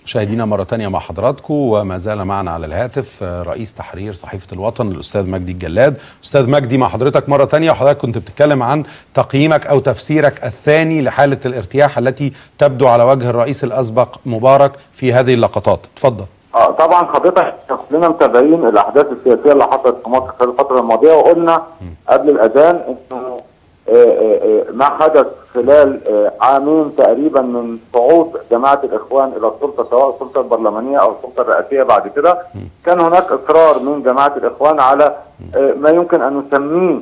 مشاهدينا مرة تانية مع حضراتكم وما زال معنا على الهاتف رئيس تحرير صحيفة الوطن الأستاذ مجدي الجلاد أستاذ مجدي مع حضرتك مرة تانية وحضرتك كنت بتتكلم عن تقييمك أو تفسيرك الثاني لحالة الارتياح التي تبدو على وجه الرئيس الأسبق مبارك في هذه اللقطات اتفضل اه طبعا حضرتك كلنا متابعين الاحداث السياسيه اللي حصلت في مصر خلال الفتره الماضيه وقلنا قبل الاذان انه ما حدث خلال عامين تقريبا من صعود جماعه الاخوان الى السلطه سواء السلطه البرلمانيه او السلطه الرئاسيه بعد كده كان هناك اصرار من جماعه الاخوان على ما يمكن ان نسميه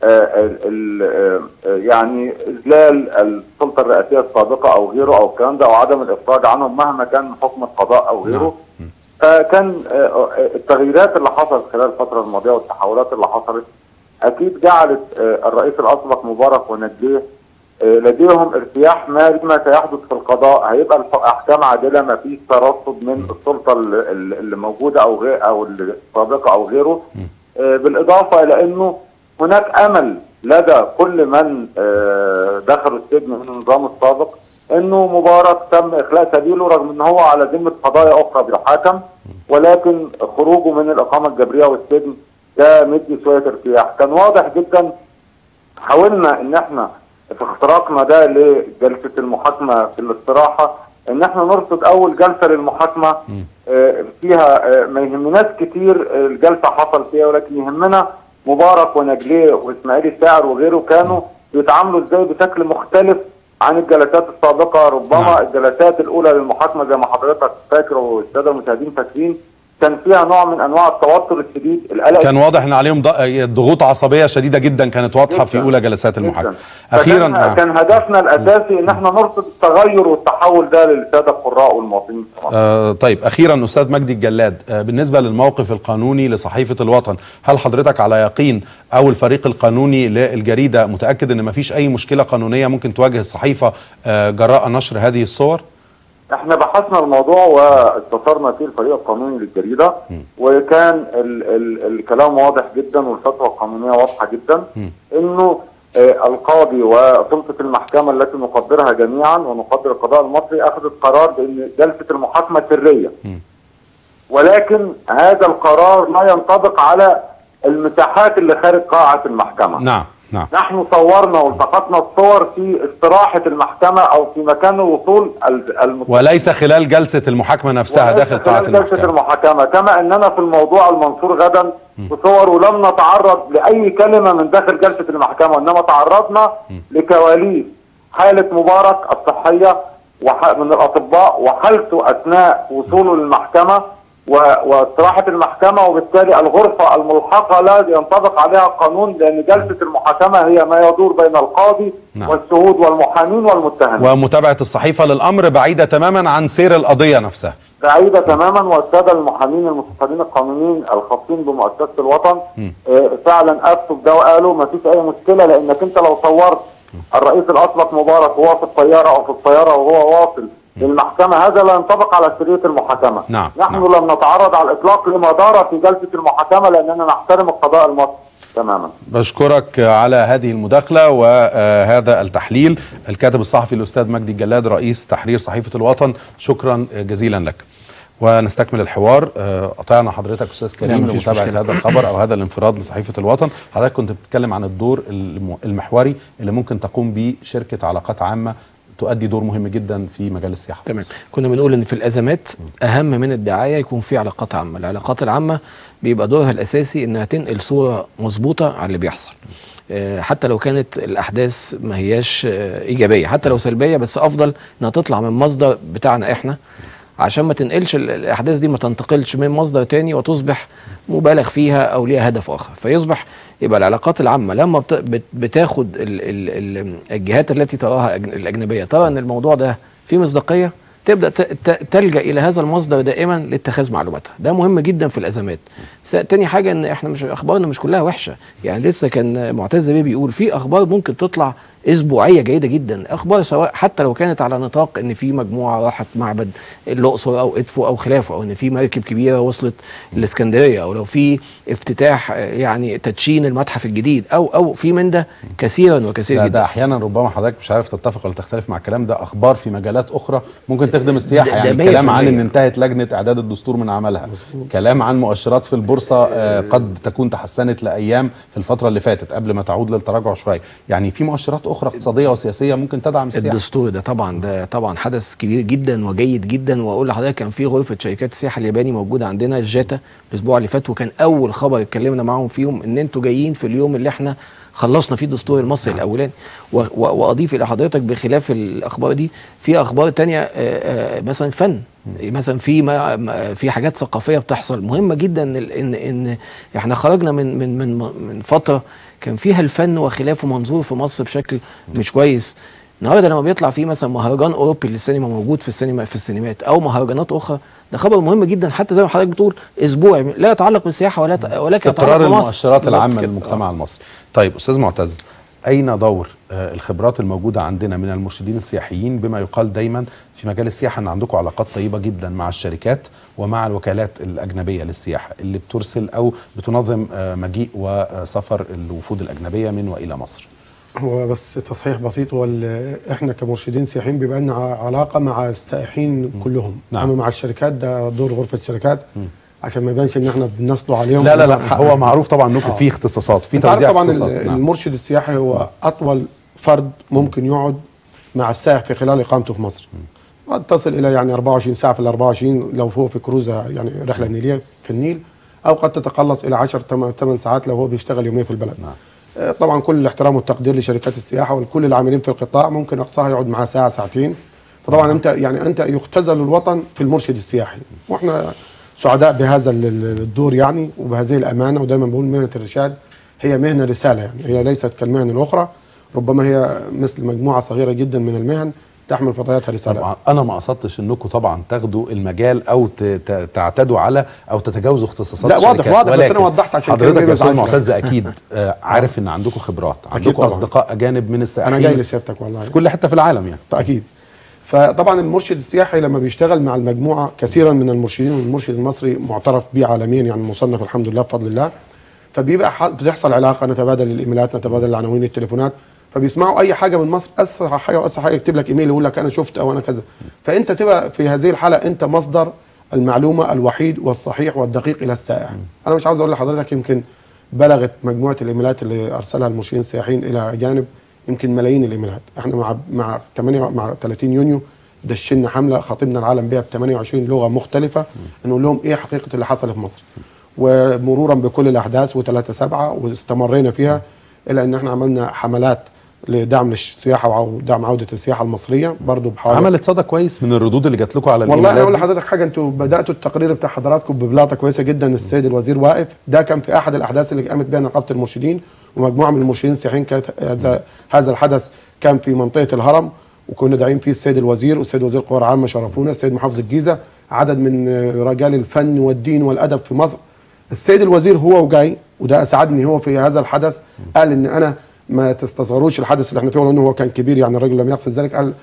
يعني اذلال السلطه الرئاسيه السابقه او غيره او الكلام ده او عدم الافراج عنهم مهما كان حكم القضاء او غيره فكان التغييرات اللي حصلت خلال الفتره الماضيه والتحولات اللي حصلت اكيد جعلت الرئيس الاسبق مبارك ونجيه لديهم ارتياح ما لما سيحدث في القضاء هيبقى الاحكام عادله ما فيش ترصد من السلطه اللي موجوده او غير او السابقه او غيره بالاضافه الى انه هناك امل لدى كل من دخلوا السجن من النظام السابق انه مبارك تم اخلاء سبيله رغم ان هو على ذمه قضايا اخرى بيحاكم ولكن خروجه من الاقامه الجبريه والسجن ده مدي شويه ارتياح كان واضح جدا حاولنا ان احنا في اختراقنا ده لجلسه المحاكمه في الاستراحه ان احنا نرصد اول جلسه للمحاكمه فيها ما يهمناش كتير الجلسه حصل فيها ولكن يهمنا مبارك ونجليه واسماعيل الشاعر وغيره كانوا بيتعاملوا ازاي بشكل مختلف عن الجلسات السابقه ربما نعم. الجلسات الاولى للمحاكمه زي ما حضرتك فاكر والساده المشاهدين فاكرين كان فيها نوع من انواع التوتر الشديد القلق كان واضح ان عليهم ضغوط عصبيه شديده جدا كانت واضحه في اولى جلسات المحاكمه اخيرا كان, كان هدفنا الاساسي ان احنا نرصد التغير والتحول ده للساده القراء والمواطنين آه طيب اخيرا استاذ مجدي الجلاد آه بالنسبه للموقف القانوني لصحيفه الوطن هل حضرتك على يقين او الفريق القانوني للجريده متاكد ان ما فيش اي مشكله قانونيه ممكن تواجه الصحيفه آه جراء نشر هذه الصور احنا بحثنا الموضوع واستشرنا فيه الفريق القانوني للجريده م. وكان ال ال الكلام واضح جدا والفتوى القانونيه واضحه جدا م. انه آه القاضي وسلطه المحكمه التي نقدرها جميعا ونقدر القضاء المصري اخذت قرار بان جلسه المحاكمه سريه م. ولكن هذا القرار لا ينطبق على المساحات اللي خارج قاعه المحكمه نعم نعم. نحن صورنا والتقطنا الصور في استراحة المحكمة أو في مكان الوصول المتحدث. وليس خلال جلسة المحاكمة نفسها داخل قاعة المحكمة جلسة المحاكمة كما أننا في الموضوع المنصور غدا بصور ولم نتعرض لأي كلمة من داخل جلسة المحكمة إنما تعرضنا م. لكواليس حالة مبارك الصحية من الأطباء وحالته أثناء وصوله للمحكمة واستراحة المحكمة وبالتالي الغرفة الملحقة لا ينطبق عليها القانون لأن جلسة المحاكمة هي ما يدور بين القاضي نعم. والشهود والمحامين والمتهمين ومتابعة الصحيفة للأمر بعيدة تماما عن سير القضية نفسها بعيدة تماما والسادة المحامين المستشارين القانونيين الخاصين بمؤسسة الوطن آه فعلا أفتوا بده وقالوا ما فيش أي مشكلة لأنك أنت لو صورت الرئيس الأسبق مبارك وهو في الطيارة أو في الطيارة وهو واصل للمحكمة هذا لا ينطبق على سرية المحاكمة نعم. نحن نعم. لم نتعرض على الإطلاق لما دار في جلسة المحاكمة لأننا نحترم القضاء المصري تماما بشكرك على هذه المداخلة وهذا التحليل الكاتب الصحفي الأستاذ مجدي الجلاد رئيس تحرير صحيفة الوطن شكرا جزيلا لك ونستكمل الحوار قطعنا حضرتك استاذ كريم لمتابعه هذا الخبر او هذا الانفراد لصحيفه الوطن حضرتك كنت بتتكلم عن الدور المحوري اللي ممكن تقوم به شركه علاقات عامه تؤدي دور مهم جدا في مجال السياحه تمام كنا بنقول ان في الازمات اهم من الدعايه يكون في علاقات عامه العلاقات العامه بيبقى دورها الاساسي انها تنقل صوره مظبوطه على اللي بيحصل حتى لو كانت الاحداث ما هياش ايجابيه حتى لو سلبيه بس افضل انها تطلع من مصدر بتاعنا احنا عشان ما تنقلش الاحداث دي ما تنتقلش من مصدر تاني وتصبح مبالغ فيها او ليها هدف اخر فيصبح يبقى العلاقات العامه لما بتاخد الجهات التي تراها الاجنبيه ترى ان الموضوع ده فيه مصداقيه تبدا تلجا الى هذا المصدر دائما لاتخاذ معلوماتها ده مهم جدا في الازمات تاني حاجه ان احنا مش اخبارنا مش كلها وحشه يعني لسه كان معتز بيه بيقول في اخبار ممكن تطلع اسبوعيه جيده جدا اخبار سواء حتى لو كانت على نطاق ان في مجموعه راحت معبد الاقصر او ادفو او خلافه او ان في مركب كبيره وصلت الاسكندريه او لو في افتتاح آه، يعني تدشين المتحف الجديد او او في من ده كثيرا وكثير ده, جدا ده احيانا ربما حضرتك مش عارف تتفق ولا تختلف مع الكلام ده اخبار في مجالات اخرى ممكن تخدم السياحه ده- يعني ده الكلام عن 100%. ان انتهت لجنه اعداد الدستور من عملها كلام عن مؤشرات في البورصه آه، قد تكون تحسنت لايام في الفتره اللي فاتت قبل ما تعود للتراجع شويه يعني في مؤشرات اخرى اقتصاديه وسياسيه ممكن تدعم السياحه الدستور ده طبعا ده طبعا حدث كبير جدا وجيد جدا واقول لحضرتك كان في غرفه شركات السياحه الياباني موجوده عندنا الجاتا الاسبوع اللي فات وكان اول خبر اتكلمنا معاهم فيهم ان انتوا جايين في اليوم اللي احنا خلصنا فيه الدستور المصري الاولاني و- و- واضيف الى حضرتك بخلاف الاخبار دي في اخبار تانية آه، آه، مثلا فن مثلا في ما ما- في حاجات ثقافيه بتحصل مهمه جدا ان ان ان احنا خرجنا من من من من فتره كان فيها الفن وخلافه منظور في مصر بشكل مش كويس النهارده لما بيطلع فيه مثلا مهرجان اوروبي للسينما موجود في السينما في السينمات او مهرجانات اخرى ده خبر مهم جدا حتى زي ما حضرتك بتقول اسبوعي لا يتعلق بالسياحه ولا ت- ولكن يتعلق استقرار بمصر. المؤشرات بالظبط العامه كده. للمجتمع المصري طيب استاذ معتز اين دور آه، الخبرات الموجوده عندنا من المرشدين السياحيين بما يقال دايما في مجال السياحه ان عندكم علاقات طيبه جدا مع الشركات ومع الوكالات الاجنبيه للسياحه اللي بترسل او بتنظم آه، مجيء وسفر الوفود الاجنبيه من والى مصر هو بس تصحيح بسيط هو ال- احنا كمرشدين سياحيين بيبقى لنا ع- علاقه مع السائحين كلهم نعم. اما مع الشركات ده دور غرفه الشركات عشان ما يبانش ان احنا بنصلوا عليهم لا لا ونحقق لا هو معروف طبعا انكم آه. في اختصاصات في انت عارف توزيع طبعا اختصاصات ال- نعم. المرشد السياحي هو اطول فرد ممكن يقعد مع السائح في خلال اقامته في مصر قد تصل الى يعني 24 ساعه في ال 24 لو هو في كروزه يعني رحله نيليه في النيل او قد تتقلص الى 10 8 ساعات لو هو بيشتغل يومين في البلد نعم. آه، طبعا كل الاحترام والتقدير لشركات السياحه ولكل العاملين في القطاع ممكن اقصاها يقعد معاه ساعه ساعتين فطبعا انت يعني انت يختزل الوطن في المرشد السياحي واحنا سعداء بهذا ال- ال- الدور يعني وبهذه الامانه ودايما بقول مهنه الرشاد هي مهنه رساله يعني هي ليست كالمهن الاخرى ربما هي مثل مجموعه صغيره جدا من المهن تحمل في طياتها رساله طبعا انا ما قصدتش انكم طبعا تاخدوا المجال او ت- ت- تعتدوا على او تتجاوزوا اختصاصات لا، واضح- الشركات. واضح، بس ولكن أنا وضحت عشان كده حضرتك ما يا استاذ يزعلش. معتز اكيد آه، عارف ان عندكم خبرات أكيد عندكم طبعاً. اصدقاء اجانب من السائحين انا جاي لسيادتك والله في كل حته في العالم يعني اكيد فطبعا المرشد السياحي لما بيشتغل مع المجموعه كثيرا من المرشدين والمرشد المصري معترف به عالميا يعني مصنف الحمد لله بفضل الله فبيبقى ح- بتحصل علاقه نتبادل الايميلات نتبادل العناوين التليفونات فبيسمعوا اي حاجه من مصر اسرع حاجه واسرع حاجه يكتب لك ايميل يقول لك انا شفت او انا كذا فانت تبقى في هذه الحاله انت مصدر المعلومه الوحيد والصحيح والدقيق الى السائح انا مش عاوز اقول لحضرتك يمكن بلغت مجموعه الايميلات اللي ارسلها المرشدين السياحيين الى اجانب يمكن ملايين الايميلات احنا مع مع 8 مع 30 يونيو دشنا حمله خاطبنا العالم بها ب 28 لغه مختلفه نقول لهم ايه حقيقه اللي حصل في مصر ومرورا بكل الاحداث و3 7 واستمرينا فيها الى ان احنا عملنا حملات لدعم السياحه ودعم عوده السياحه المصريه برضو بحوالي عملت صدى كويس من الردود اللي جات لكم على والله انا اقول الايميلات دي؟ لحضرتك حاجه انتوا بداتوا التقرير بتاع حضراتكم ببلاطه كويسه جدا السيد الوزير واقف ده كان في احد الاحداث اللي قامت بها نقابه المرشدين ومجموعه من المرشدين السياحيين كانت هذا هذا الحدث كان في منطقه الهرم وكنا داعين فيه السيد الوزير والسيد وزير القوى العامه شرفونا السيد محافظ الجيزه عدد من رجال الفن والدين والادب في مصر السيد الوزير هو وجاي وده اسعدني هو في هذا الحدث قال ان انا ما تستصغروش الحدث اللي احنا فيه لانه هو كان كبير يعني الراجل لم يقصد ذلك قال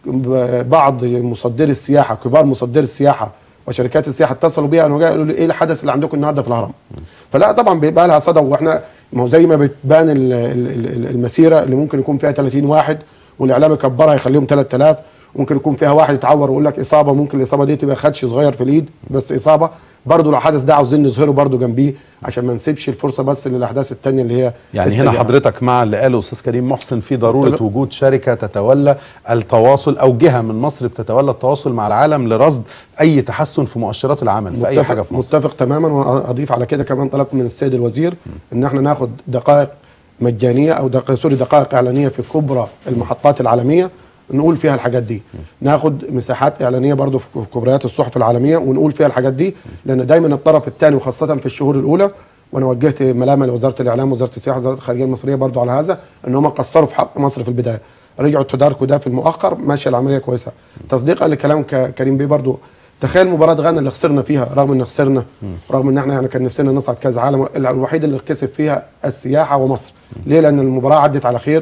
بعض مصدري السياحه كبار مصدري السياحه وشركات السياحه اتصلوا بيا انا جاي قالوا لي ايه الحدث اللي عندكم النهارده في الهرم فلا طبعا بيبقى لها صدى واحنا ما هو زي ما بتبان ال- ال- ال- المسيره اللي ممكن يكون فيها 30 واحد والاعلام يكبرها يخليهم 3000 ممكن يكون فيها واحد يتعور ويقول لك اصابه ممكن الاصابه دي تبقى خدش صغير في الايد بس اصابه برضه الحدث ده عاوزين نظهره برضه جنبيه عشان ما نسيبش الفرصه بس للاحداث الثانيه اللي هي يعني هنا السيئة. حضرتك مع اللي قاله استاذ كريم محسن في ضروره طلع- وجود شركه تتولى التواصل او جهه من مصر بتتولى التواصل مع العالم لرصد اي تحسن في مؤشرات العمل في اي متفق- حاجه في مصر متفق تماما واضيف على كده كمان طلبت من السيد الوزير ان احنا ناخد دقائق مجانيه او دق... سوري دقائق اعلانيه في كبرى المحطات العالميه نقول فيها الحاجات دي ناخد مساحات اعلانيه برضو في كبريات الصحف العالميه ونقول فيها الحاجات دي لان دايما الطرف الثاني وخاصه في الشهور الاولى وانا وجهت ملامه لوزاره الاعلام وزاره السياحه وزاره الخارجيه المصريه برضو على هذا ان هم قصروا في حق مصر في البدايه رجعوا تداركوا ده في المؤخر ماشيه العمليه كويسه تصديقا لكلام ك- كريم بيه برضو تخيل مباراه غانا اللي خسرنا فيها رغم ان خسرنا رغم ان احنا يعني كان نفسنا نصعد كاس عالم الوحيد اللي كسب فيها السياحه ومصر ليه لان المباراه عدت على خير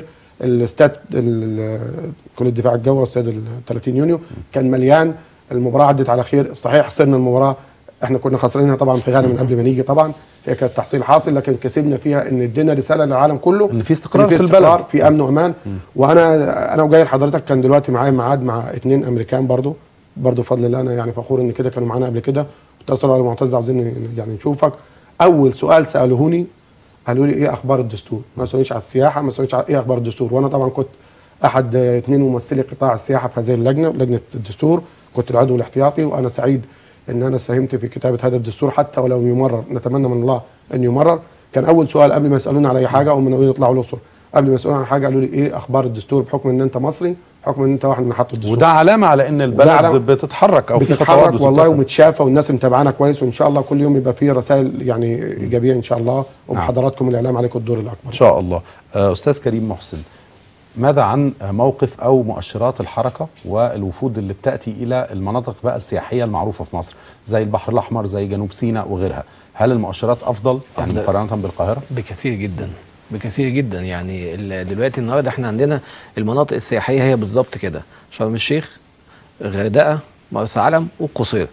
الاستاد ال- كليه الدفاع الجوي واستاد ال 30 يونيو كان مليان المباراه عدت على خير صحيح خسرنا المباراه احنا كنا خسرانها طبعا في غانا من قبل ما نيجي طبعا هي كانت تحصيل حاصل لكن كسبنا فيها ان ادينا رساله للعالم كله إن في استقرار إن في البلد. استقرار في امن وامان وانا انا وجاي لحضرتك كان دلوقتي معايا ميعاد مع اثنين امريكان برضو برضو بفضل الله انا يعني فخور ان كده كانوا معانا قبل كده اتصلوا على معتز عاوزين يعني نشوفك اول سؤال سالوهوني قالوا لي ايه اخبار الدستور ما سالونيش على السياحه ما سالونيش على ايه اخبار الدستور وانا طبعا كنت احد آه، اثنين ممثلي قطاع السياحه في هذه اللجنه لجنه الدستور كنت العضو الاحتياطي وانا سعيد ان انا ساهمت في كتابه هذا الدستور حتى ولو يمرر نتمنى من الله ان يمرر كان اول سؤال قبل ما يسالوني على اي حاجه او من يطلعوا الاقصر قبل ما يسالوني عن حاجه قالوا لي ايه اخبار الدستور بحكم ان انت مصري بحكم ان انت واحد من حط الدستور وده علامه على ان البلد علامة. بتتحرك او في خطوات بتتحرك والله بتتخذ. ومتشافه والناس متابعانا كويس وان شاء الله كل يوم يبقى فيه رسائل يعني ايجابيه ان شاء الله وبحضراتكم الاعلام عليكم الدور الاكبر ان شاء الله آه، استاذ كريم محسن ماذا عن موقف او مؤشرات الحركه والوفود اللي بتاتي الى المناطق بقى السياحيه المعروفه في مصر زي البحر الاحمر زي جنوب سيناء وغيرها هل المؤشرات افضل يعني أفضل. مقارنه بالقاهره بكثير جدا بكثير جدا يعني ال- دلوقتي النهارده احنا عندنا المناطق السياحيه هي بالظبط كده شرم الشيخ غردقه مرسى علم والقصير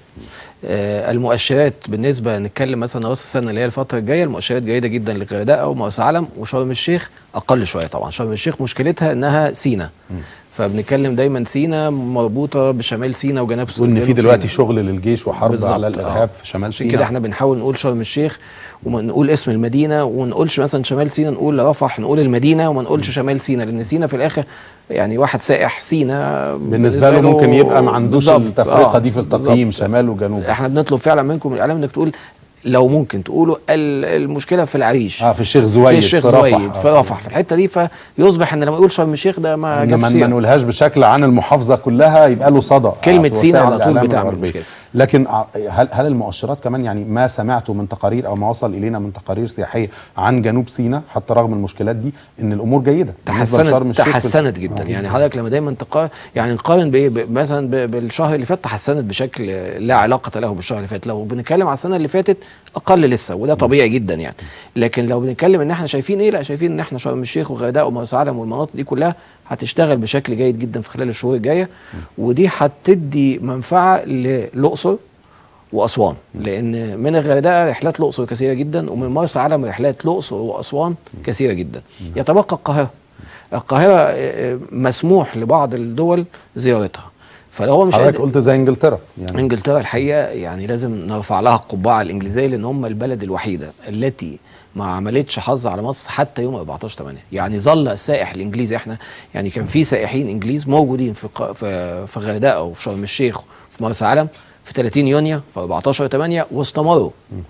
آه المؤشرات بالنسبه نتكلم مثلا راس السنه اللي هي الفتره الجايه المؤشرات جيده جدا للغردقه ومرسى علم وشرم الشيخ اقل شويه طبعا شرم الشيخ مشكلتها انها سينا فبنتكلم دايما سينا مربوطه بشمال سينا وجنوب وان في جنوب دلوقتي سيناء. شغل للجيش وحرب بالظبط، على الارهاب آه. في شمال عشان سيناء كده احنا بنحاول نقول شرم الشيخ ونقول اسم المدينه وما نقولش مثلا شمال سيناء نقول رفح نقول المدينه وما نقولش شمال سيناء لان سيناء في الاخر يعني واحد سائح سيناء بالنسبه له ممكن يبقى ما عندوش بالظبط، التفرقه آه، دي في التقييم بالظبط. شمال وجنوب احنا بنطلب فعلا منكم الاعلام انك تقول لو ممكن تقولوا ال- المشكله في العريش اه في الشيخ زويد في الشيخ في رفح زويد في آه. رفح في الحته دي فيصبح ان لما يقول شرم الشيخ ده ما إن جابش ما ما سيرة. نقولهاش بشكل عن المحافظه كلها يبقى له صدى كلمة في سينا وسائل على طول الإعلام بتعمل الغربية. مشكلة. لكن ع- هل هل المؤشرات كمان يعني ما سمعته من تقارير او ما وصل الينا من تقارير سياحيه عن جنوب سيناء حتى رغم المشكلات دي ان الامور جيده بالنسبه لشرم تحسنت الشيخ في- تحسنت جدا يعني حضرتك لما دايما تقارن يعني نقارن بايه ب- مثلا ب- بالشهر اللي فات تحسنت بشكل لا علاقه له بالشهر اللي فات لو بنتكلم على السنه اللي فاتت اقل لسه وده طبيعي جدا يعني لكن لو بنتكلم ان احنا شايفين ايه لا شايفين ان احنا شرم الشيخ وغردقه ومرسى علم والمناطق دي كلها هتشتغل بشكل جيد جدا في خلال الشهور الجايه ودي هتدي منفعه للاقصر واسوان لان من الغردقه رحلات الاقصر كثيره جدا ومن مرسى علم رحلات الاقصر واسوان كثيره جدا يتبقى القاهره القاهره آه، آه، مسموح لبعض الدول زيارتها فلو هو مش حضرتك قادر قلت زي انجلترا يعني انجلترا الحقيقه يعني لازم نرفع لها القبعه الانجليزيه لان هم البلد الوحيده التي ما عملتش حظ على مصر حتى يوم 14 8 يعني ظل السائح الانجليزي احنا يعني كان في سائحين انجليز موجودين في قا- في في غردقه وفي شرم الشيخ وفي مرسى علم في 30 يونيو في 14 8 واستمروا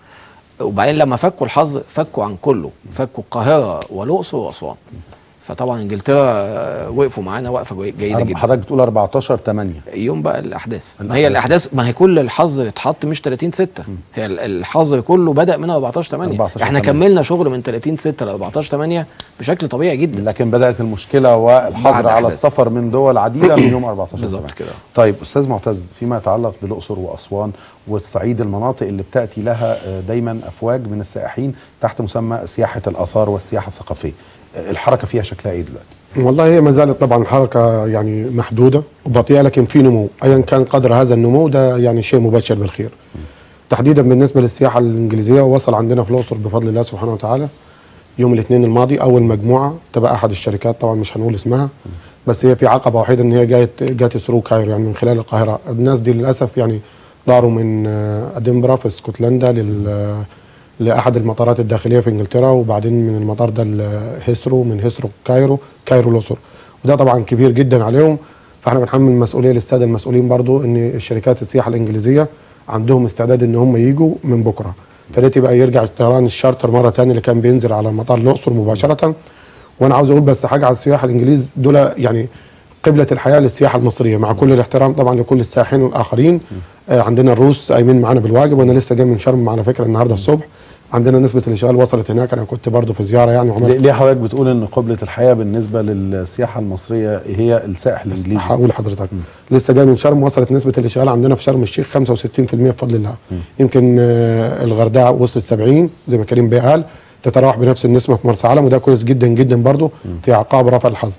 وبعدين لما فكوا الحظ فكوا عن كله فكوا القاهره والاقصر واسوان فطبعا انجلترا آه، وقفوا معانا وقفه جي- جيده أرب- جدا حضرتك بتقول 14 8 يوم بقى الاحداث ما الأحداث. هي الاحداث ما هي كل الحظر اتحط مش 30 6 هي ال- الحظر كله بدا من 14 8 14 احنا 8. كملنا شغل من 30 6 ل 14 8 بشكل طبيعي جدا لكن بدات المشكله والحظر بعد على أحداث. السفر من دول عديده من يوم 14 بالظبط تمام. كده. طيب استاذ معتز فيما يتعلق بالاقصر واسوان والصعيد المناطق اللي بتاتي لها آه، دايما افواج من السائحين تحت مسمى سياحه الاثار والسياحه الثقافيه آه، الحركه فيها شكلها ايه دلوقتي والله هي ما زالت طبعا الحركه يعني محدوده وبطيئه لكن في نمو ايا كان قدر هذا النمو ده يعني شيء مبشر بالخير تحديدا بالنسبه للسياحه الانجليزيه وصل عندنا في الاقصر بفضل الله سبحانه وتعالى يوم الاثنين الماضي اول مجموعه تبع احد الشركات طبعا مش هنقول اسمها بس هي في عقبه وحيده ان هي جايه جات ثرو كايرو يعني من خلال القاهره الناس دي للاسف يعني طاروا من آه، ادنبرا في اسكتلندا لل لاحد المطارات الداخليه في انجلترا وبعدين من المطار ده لهيثرو من هيثرو كايرو كايرو الاقصر وده طبعا كبير جدا عليهم فاحنا بنحمل المسؤوليه للساده المسؤولين برضو ان الشركات السياحه الانجليزيه عندهم استعداد ان هم يجوا من بكره فليت يبقى يرجع طيران الشارتر مره تانية اللي كان بينزل على مطار الاقصر مباشره وانا عاوز اقول بس حاجه على السياح الانجليز دول يعني قبلة الحياة للسياحة المصرية مع كل الاحترام طبعا لكل السائحين الآخرين آه عندنا الروس قايمين معانا بالواجب وأنا لسه جاي من شرم على فكرة النهاردة الصبح عندنا نسبة الإشغال وصلت هناك أنا كنت برضو في زيارة يعني ليه وعملت ليه حضرتك بتقول ان قبله الحياه بالنسبه للسياحه المصريه هي السائح الانجليزي هقول لحضرتك لسه جاي من شرم وصلت نسبة الإشغال عندنا في شرم الشيخ 65% بفضل الله يمكن آه الغردقة وصلت 70 زي ما كريم بيه قال تتراوح بنفس النسبة في مرسى علم وده كويس جدا جدا برضو في عقاب رفع الحظر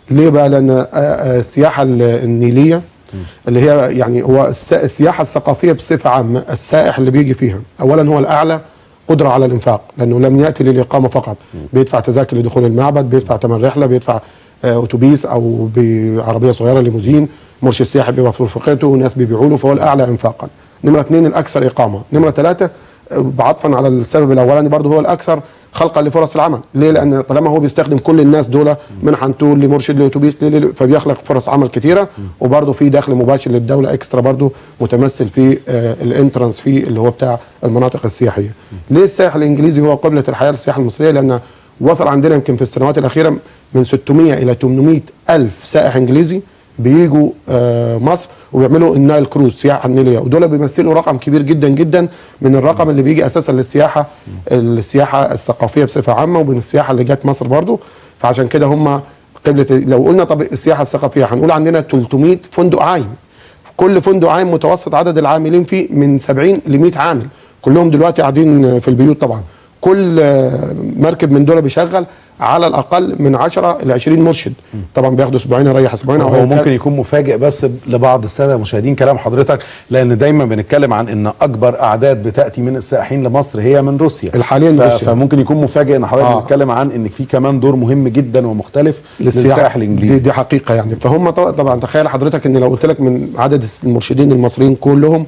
ليه بقى لان آه، آه، السياحه ال- النيليه اللي هي يعني هو الس- السياحه الثقافيه بصفه عامه السائح اللي بيجي فيها اولا هو الاعلى قدره على الانفاق لانه لم ياتي للاقامه فقط بيدفع تذاكر لدخول المعبد بيدفع ثمن رحله بيدفع آه، اتوبيس او بعربيه صغيره ليموزين مرشد سياحي بيبقى في رفقته وناس بيبيعوا له فهو الاعلى انفاقا نمره اثنين الاكثر اقامه نمره ثلاثه آه، بعطفا على السبب الاولاني برضه هو الاكثر خلقا لفرص العمل ليه لان طالما هو بيستخدم كل الناس دول من حنطور لمرشد لاتوبيس ل- ل- فبيخلق فرص عمل كثيره وبرضه في دخل مباشر للدوله اكسترا برضه متمثل في آه، الانترانس في اللي هو بتاع المناطق السياحيه ليه السائح الانجليزي هو قبله الحياه للسياحه المصريه لان وصل عندنا يمكن في السنوات الاخيره من 600 الى 800 الف سائح انجليزي بيجوا آه، مصر وبيعملوا النايل كروز سياحه النيليه ودول بيمثلوا رقم كبير جدا جدا من الرقم اللي بيجي اساسا للسياحه السياحه الثقافيه بصفه عامه ومن السياحه اللي جت مصر برضو فعشان كده هم قبله لو قلنا طب السياحه الثقافيه هنقول عندنا 300 فندق عايم كل فندق عام متوسط عدد العاملين فيه من 70 ل 100 عامل كلهم دلوقتي قاعدين في البيوت طبعا كل آه، مركب من دول بيشغل على الاقل من 10 ل 20 مرشد طبعا بياخدوا اسبوعين يريح اسبوعين أو هو هيك- ممكن يكون مفاجئ بس لبعض الساده المشاهدين كلام حضرتك لان دايما بنتكلم عن ان اكبر اعداد بتاتي من السائحين لمصر هي من روسيا الحالية من ف- روسيا. فممكن يكون مفاجئ ان حضرتك آه. بتتكلم عن ان في كمان دور مهم جدا ومختلف للسائح دي, الانجليزي دي حقيقه يعني فهم طبعا, طبعا تخيل حضرتك ان لو قلت لك من عدد المرشدين المصريين كلهم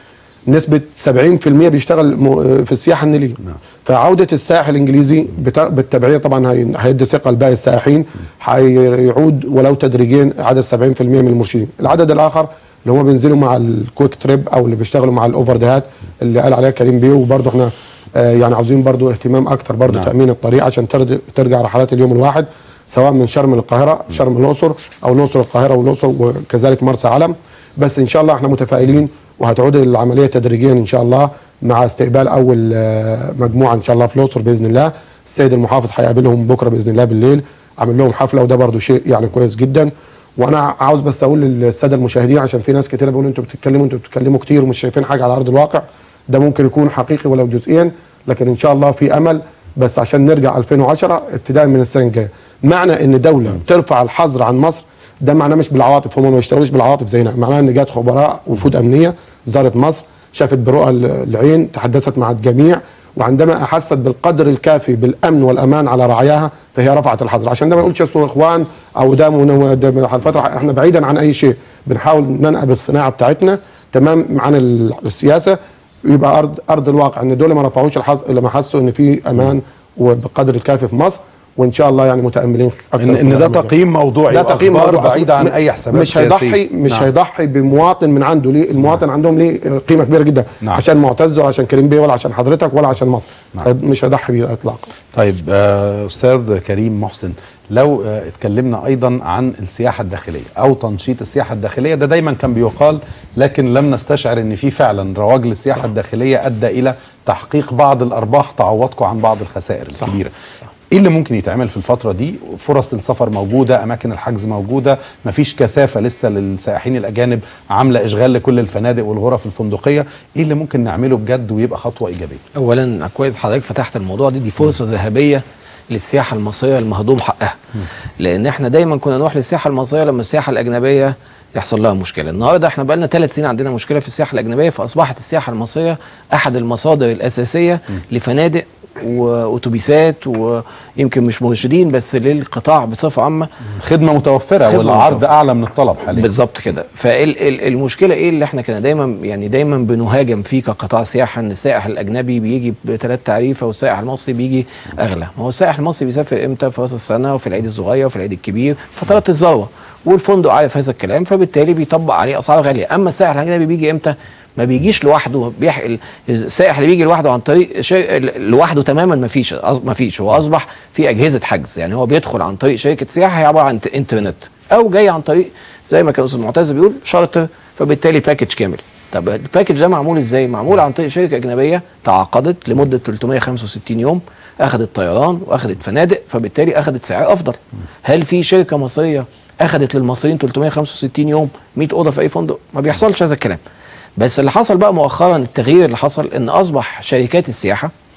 نسبة 70% بيشتغل م- في السياحة النيلية فعودة السائح الإنجليزي بتا- بالتبعية طبعا هي- هيدي ثقة لباقي السائحين هيعود ولو تدريجيا عدد 70% من المرشدين العدد الآخر اللي هم بينزلوا مع الكويك تريب أو اللي بيشتغلوا مع الأوفر دهات اللي قال عليها كريم بيه وبرضه احنا آه، يعني عاوزين برضه اهتمام أكتر برضه نعم. تأمين الطريق عشان ترد- ترجع رحلات اليوم الواحد سواء من شرم للقاهرة شرم الأقصر أو الأقصر القاهرة والأقصر وكذلك مرسى علم بس إن شاء الله احنا متفائلين وهتعود العملية تدريجيا إن شاء الله مع استقبال أول آه، مجموعة إن شاء الله في الأقصر بإذن الله السيد المحافظ هيقابلهم بكرة بإذن الله بالليل عامل لهم حفلة وده برضو شيء يعني كويس جدا وانا عاوز بس اقول للساده المشاهدين عشان في ناس كتير بيقولوا انتوا بتتكلموا انتوا بتتكلموا كتير ومش شايفين حاجه على ارض الواقع ده ممكن يكون حقيقي ولو جزئيا لكن ان شاء الله في امل بس عشان نرجع 2010 ابتداء من السنه الجايه معنى ان دوله بترفع الحظر عن مصر ده معناه مش بالعواطف هم ما بيشتغلوش بالعواطف زينا معناه ان جات خبراء وفود امنيه زارت مصر شافت برؤى العين تحدثت مع الجميع وعندما احست بالقدر الكافي بالامن والامان على رعاياها فهي رفعت الحظر عشان ده ما يقولش اصله اخوان او ده من- ده من الفتره احنا بعيدا عن اي شيء بنحاول ننقب الصناعه بتاعتنا تمام عن ال- السياسه يبقى ارض ارض الواقع ان دول ما رفعوش الحظر الا ما حسوا ان في امان وبقدر الكافي في مصر وان شاء الله يعني متاملين اكتر ان في ان ده الأيام الجاية. تقييم موضوعي ده تقييم وأخبار موضوع بعيده عن م- اي حسابات مش هيضحي سياسية. مش نعم. هيضحي بمواطن من عنده ليه المواطن عندهم ليه قيمه كبيره جدا نعم. عشان معتز ولا عشان كريم بيه ولا عشان حضرتك ولا عشان مصر نعم. مش هيضحي بيه اطلاقا طيب آه، استاذ كريم محسن لو آه، اتكلمنا ايضا عن السياحه الداخليه او تنشيط السياحه الداخليه ده دايما كان بيقال لكن لم نستشعر ان في فعلا رواج للسياحه الداخليه ادى الى تحقيق بعض الارباح تعوضكم عن بعض الخسائر الكبيره ايه اللي ممكن يتعمل في الفتره دي فرص السفر موجوده اماكن الحجز موجوده مفيش كثافه لسه للسائحين الاجانب عامله اشغال لكل الفنادق والغرف الفندقيه ايه اللي ممكن نعمله بجد ويبقى خطوه ايجابيه اولا كويس حضرتك فتحت الموضوع دي دي فرصه ذهبيه للسياحه المصريه المهضوم حقها لان احنا دايما كنا نروح للسياحه المصريه لما السياحه الاجنبيه يحصل لها مشكله النهارده احنا بقى لنا ثلاث سنين عندنا مشكله في السياحه الاجنبيه فاصبحت السياحه المصريه احد المصادر الاساسيه لفنادق واتوبيسات ويمكن مش مرشدين بس للقطاع بصفه عامه خدمه متوفره خدمة والعرض متوفرة. اعلى من الطلب حاليا بالظبط كده فالمشكله ايه اللي احنا كنا دايما يعني دايما بنهاجم فيه كقطاع سياحه ان السائح الاجنبي بيجي بثلاث تعريفه والسائح المصري بيجي اغلى ما هو السائح المصري بيسافر امتى في راس السنه وفي العيد الصغير وفي العيد الكبير فترات الذروه والفندق عارف هذا الكلام فبالتالي بيطبق عليه اسعار غاليه اما السائح الاجنبي بيجي امتى ما بيجيش لوحده بيح... ال- السائح اللي بيجي لوحده عن طريق شيء لوحده تماما ما فيش ما فيش هو اصبح في اجهزه حجز يعني هو بيدخل عن طريق شركه سياحه هي عباره عن ت- انترنت او جاي عن طريق زي ما كان الاستاذ معتز بيقول شارتر فبالتالي باكج كامل طب الباكج ده معمول ازاي معمول عن طريق شركه اجنبيه تعاقدت لمده 365 يوم اخذت طيران واخذت فنادق فبالتالي اخذت سعر افضل هل في شركه مصريه اخذت للمصريين 365 يوم 100 اوضه في اي فندق ما بيحصلش هذا الكلام بس اللي حصل بقى مؤخرا التغيير اللي حصل ان اصبح شركات السياحه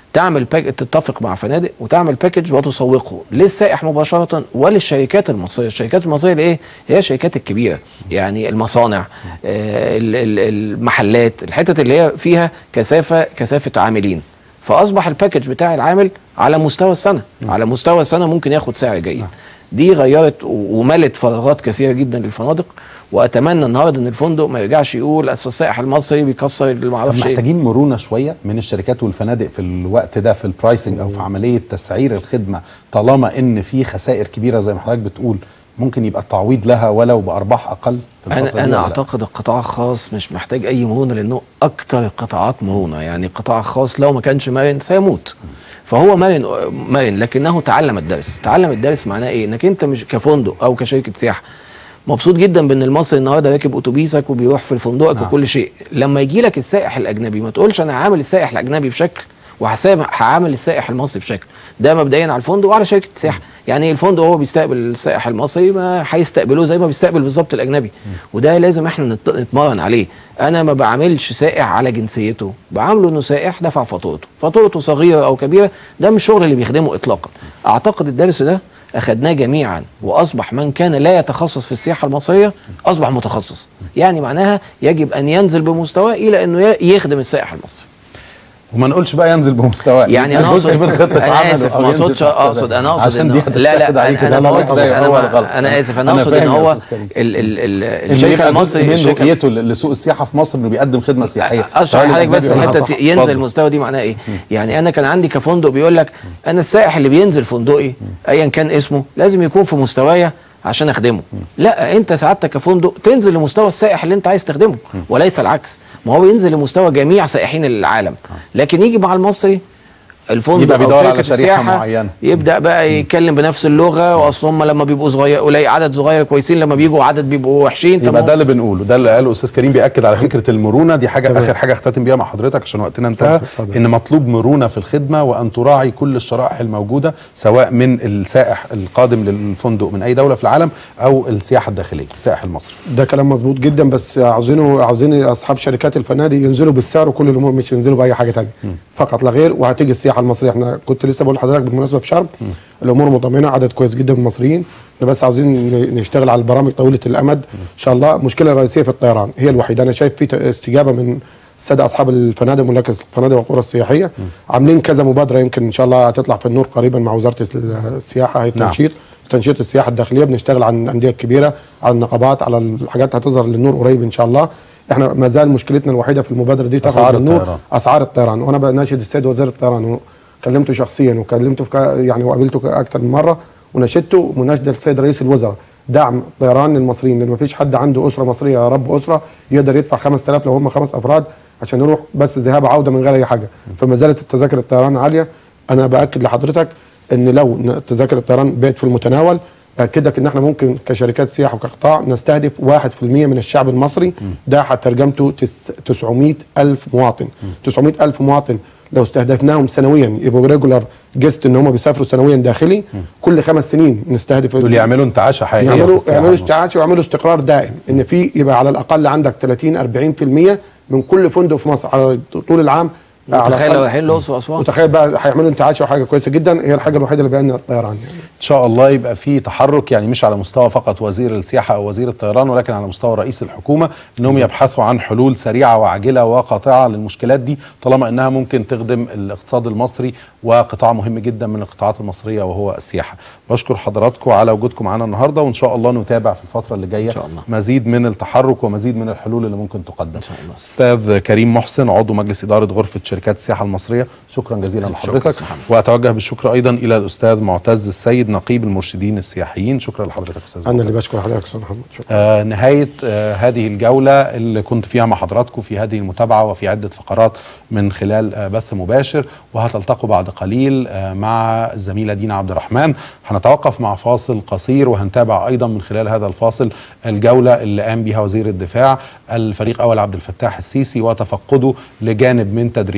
تعمل باك... تتفق مع فنادق وتعمل باكج وتسوقه للسائح مباشره وللشركات المصريه، الشركات المصريه اللي ايه؟ هي الشركات الكبيره يعني المصانع آه ال- ال- المحلات الحتت اللي هي فيها كثافه كثافه عاملين فاصبح الباكج بتاع العامل على مستوى السنه على مستوى السنه ممكن ياخد سعر جيد دي غيرت و- وملت فراغات كثيره جدا للفنادق واتمنى النهارده ان الفندق ما يرجعش يقول اصل السائح المصري بيكسر اللي ما طب اعرفش ايه محتاجين مرونه شويه من الشركات والفنادق في الوقت ده في البرايسنج او في عمليه تسعير الخدمه طالما ان في خسائر كبيره زي ما حضرتك بتقول ممكن يبقى التعويض لها ولو بارباح اقل في الفتره انا دي انا ولا لا؟ اعتقد القطاع الخاص مش محتاج اي مرونه لانه اكتر القطاعات مرونه يعني القطاع الخاص لو ما كانش مرن سيموت فهو مرن مرن لكنه تعلم الدرس تعلم الدرس معناه ايه انك انت مش كفندق او كشركه سياحه مبسوط جدا بان المصري النهارده راكب اتوبيسك وبيروح في فندقك نعم. وكل شيء لما يجي لك السائح الاجنبي ما تقولش انا عامل السائح الاجنبي بشكل وهسامح هعامل السائح المصري بشكل ده مبدئيا على الفندق وعلى شركه السياحه يعني الفندق هو بيستقبل السائح المصري ما هيستقبلوه زي ما بيستقبل بالظبط الاجنبي وده لازم احنا نت- نتمرن عليه انا ما بعاملش سائح على جنسيته بعامله انه سائح دفع فاتورته فاتورته صغيره او كبيره ده مش الشغل اللي بيخدمه اطلاقا اعتقد الدرس ده اخدناه جميعا واصبح من كان لا يتخصص في السياحه المصريه اصبح متخصص يعني معناها يجب ان ينزل بمستواه الى انه ي- يخدم السائح المصري وما نقولش بقى ينزل بمستواه يعني انا جزء اقصد من خطه انا عمله اسف أو ما ينزل اقصدش في حسابات. اقصد انا اقصد عشان إنه- دي لا هتتاخد لا عليك انا ده انا ما غلط، اقصدش ده انا هو ما الغلط. انا اسف انا اقصد فاهم ان يا هو أستاذ كريم. ال ال ال ان الشركه يبقى جزء المصري من الشركه رؤيته لسوق السياحه في مصر انه بيقدم خدمه سياحيه اشرح سواء لحضرتك بس للأجنبي ولا حته صح. ينزل اتفضل. المستوى دي معناها ايه؟ يعني انا كان عندي كفندق بيقول لك انا السائح اللي بينزل فندقي ايا كان اسمه لازم يكون في مستوايا عشان اخدمه لا انت سعادتك كفندق تنزل لمستوى السائح اللي انت عايز تخدمه وليس العكس ما هو ينزل لمستوى جميع سائحين العالم لكن يجي مع المصري الفندق يبقى أو بيدور على شركة شريحة السياحة معينة. يبدا بقى يتكلم بنفس اللغه واصل هم لما بيبقوا صغير قليل عدد صغير كويسين لما بيجوا عدد بيبقوا وحشين طب يبقى ما ده اللي بنقوله ده اللي قاله استاذ كريم بياكد على فكره المرونه دي حاجه اخر حاجه اختتم بيها مع حضرتك عشان وقتنا انتهى اتفضل. ان مطلوب مرونه في الخدمه وان تراعي كل الشرائح الموجوده سواء من السائح القادم للفندق من اي دوله في العالم او السياحه الداخليه السائح المصري ده كلام مظبوط جدا بس عاوزينه عاوزين اصحاب شركات الفنادق ينزلوا بالسعر وكل الامور مش ينزلوا باي حاجه تانية فقط لا غير وهتيجي السياحه المصريه احنا كنت لسه بقول لحضرتك بالمناسبه في شرم الامور مطمئنه عدد كويس جدا من المصريين احنا بس عاوزين ن- نشتغل على البرامج طويله الامد ان شاء الله المشكله الرئيسيه في الطيران هي الوحيده انا شايف في ت- استجابه من الساده اصحاب الفنادق وملاك الفنادق والقرى السياحيه عاملين كذا مبادره يمكن ان شاء الله هتطلع في النور قريبا مع وزاره السياحه هي نعم. التنشيط تنشيط السياحه الداخليه بنشتغل على الانديه الكبيره على النقابات على الحاجات هتظهر للنور قريب ان شاء الله احنا ما زال مشكلتنا الوحيده في المبادره دي تخرج أسعار للنور الطيران. اسعار الطيران وانا بناشد السيد وزير الطيران وكلمته شخصيا وكلمته في كا- يعني وقابلته كا- اكتر من مره وناشدته مناشده السيد رئيس الوزراء دعم طيران للمصريين لان ما فيش حد عنده اسره مصريه يا رب اسره يقدر يدفع 5000 لو هم خمس افراد عشان يروح بس ذهاب عوده من غير اي حاجه فما زالت التذاكر الطيران عاليه انا باكد لحضرتك ان لو ن- تذاكر الطيران بقت في المتناول باكدك ان احنا ممكن كشركات سياحه وكقطاع نستهدف 1% من الشعب المصري ده ترجمته 900 الف مواطن 900 الف مواطن لو استهدفناهم سنويا يبقوا ريجولار جيست ان هم بيسافروا سنويا داخلي كل خمس سنين نستهدف دول يعملوا انتعاشه حقيقيه في يعملوا السياحة يعملوا المصرية. استعاشه ويعملوا استقرار دائم ان في يبقى على الاقل عندك 30 40% من كل فندق في مصر على طول العام على تخيل لو الأقل. رايحين الاقصر واسوان وتخيل بقى هيعملوا انتعاشه وحاجه كويسه جدا هي الحاجه الوحيده اللي بقى الطيران يعني ان شاء الله يبقى في تحرك يعني مش على مستوى فقط وزير السياحه او وزير الطيران ولكن على مستوى رئيس الحكومه انهم يبحثوا عن حلول سريعه وعاجله وقاطعه للمشكلات دي طالما انها ممكن تخدم الاقتصاد المصري وقطاع مهم جدا من القطاعات المصريه وهو السياحه. بشكر حضراتكم على وجودكم معنا النهارده وان شاء الله نتابع في الفتره اللي جايه إن شاء الله. مزيد من التحرك ومزيد من الحلول اللي ممكن تقدم. إن شاء الله. استاذ كريم محسن عضو مجلس اداره غرفه شركات السياحه المصريه شكرا جزيلا ألف شكر لحضرتك أستاذ محمد. واتوجه بالشكر ايضا الى الاستاذ معتز السيد نقيب المرشدين السياحيين شكرا لحضرتك استاذ انا اللي معتز. بشكر حضرتك يا استاذ محمد شكرا آه نهايه آه هذه الجوله اللي كنت فيها مع حضراتكم في هذه المتابعه وفي عده فقرات من خلال آه بث مباشر وهتلتقوا بعد قليل آه مع الزميله دينا عبد الرحمن هنتوقف مع فاصل قصير وهنتابع ايضا من خلال هذا الفاصل الجوله اللي قام بها وزير الدفاع الفريق اول عبد الفتاح السيسي وتفقده لجانب من تدريبات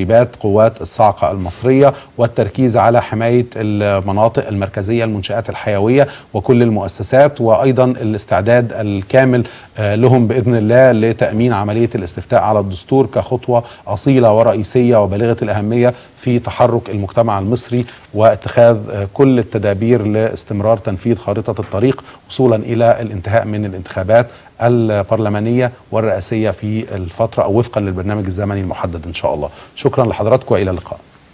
تدريبات قوات الصاعقة المصرية والتركيز على حماية المناطق المركزية المنشآت الحيوية وكل المؤسسات وأيضا الاستعداد الكامل آه، لهم بإذن الله لتأمين عملية الاستفتاء على الدستور كخطوة أصيلة ورئيسية وبالغة الأهمية في تحرك المجتمع المصري واتخاذ آه، كل التدابير لاستمرار تنفيذ خارطة الطريق وصولا إلى الانتهاء من الانتخابات البرلمانية والرئاسية في الفترة أو وفقا للبرنامج الزمني المحدد إن شاء الله شكرا لحضراتكم وإلى اللقاء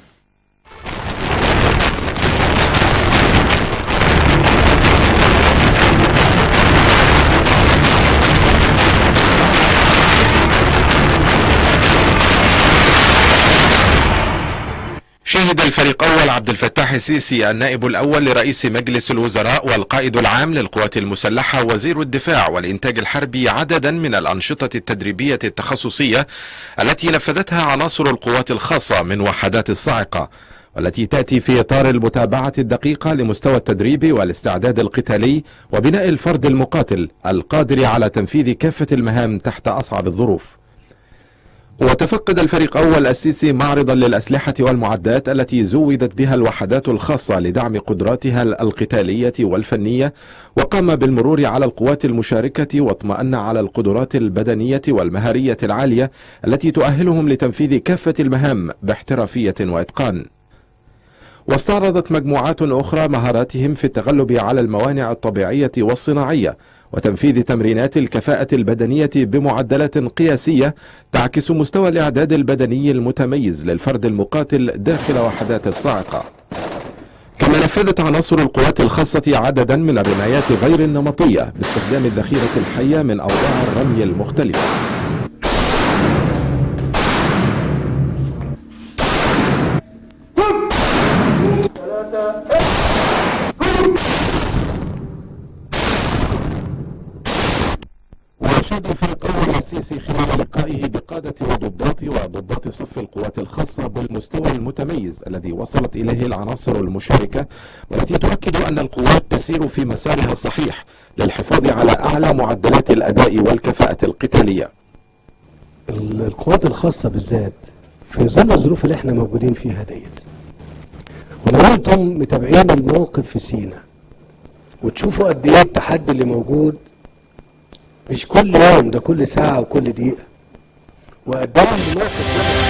شهد الفريق أول عبد الفتاح السيسي النائب الأول لرئيس مجلس الوزراء والقائد العام للقوات المسلحة وزير الدفاع والإنتاج الحربي عددا من الأنشطة التدريبية التخصصية التي نفذتها عناصر القوات الخاصة من وحدات الصاعقة والتي تأتي في إطار المتابعة الدقيقة لمستوى التدريب والاستعداد القتالي وبناء الفرد المقاتل القادر على تنفيذ كافة المهام تحت أصعب الظروف وتفقد الفريق أول السيسي معرضا للأسلحة والمعدات التي زودت بها الوحدات الخاصة لدعم قدراتها القتالية والفنية وقام بالمرور على القوات المشاركة واطمأن على القدرات البدنية والمهارية العالية التي تؤهلهم لتنفيذ كافة المهام باحترافية وإتقان واستعرضت مجموعات أخرى مهاراتهم في التغلب على الموانع الطبيعية والصناعية وتنفيذ تمرينات الكفاءة البدنية بمعدلات قياسية تعكس مستوى الإعداد البدني المتميز للفرد المقاتل داخل وحدات الصاعقة كما نفذت عناصر القوات الخاصة عددا من الرمايات غير النمطية باستخدام الذخيرة الحية من أوضاع الرمي المختلفة وأشاد الفريق أول السيسي خلال لقائه بقادة وضباط وضباط صف القوات الخاصة بالمستوى المتميز الذي وصلت إليه العناصر المشاركة والتي تؤكد أن القوات تسير في مسارها الصحيح للحفاظ على أعلى معدلات الأداء والكفاءة القتالية ال- القوات الخاصة بالذات في ظل الظروف اللي احنا موجودين فيها ديت ولو انتم متابعين الموقف في سينا وتشوفوا قد ايه التحدي اللي موجود مش كل يوم ده كل ساعة وكل دقيقة وقد ايه الموقف ده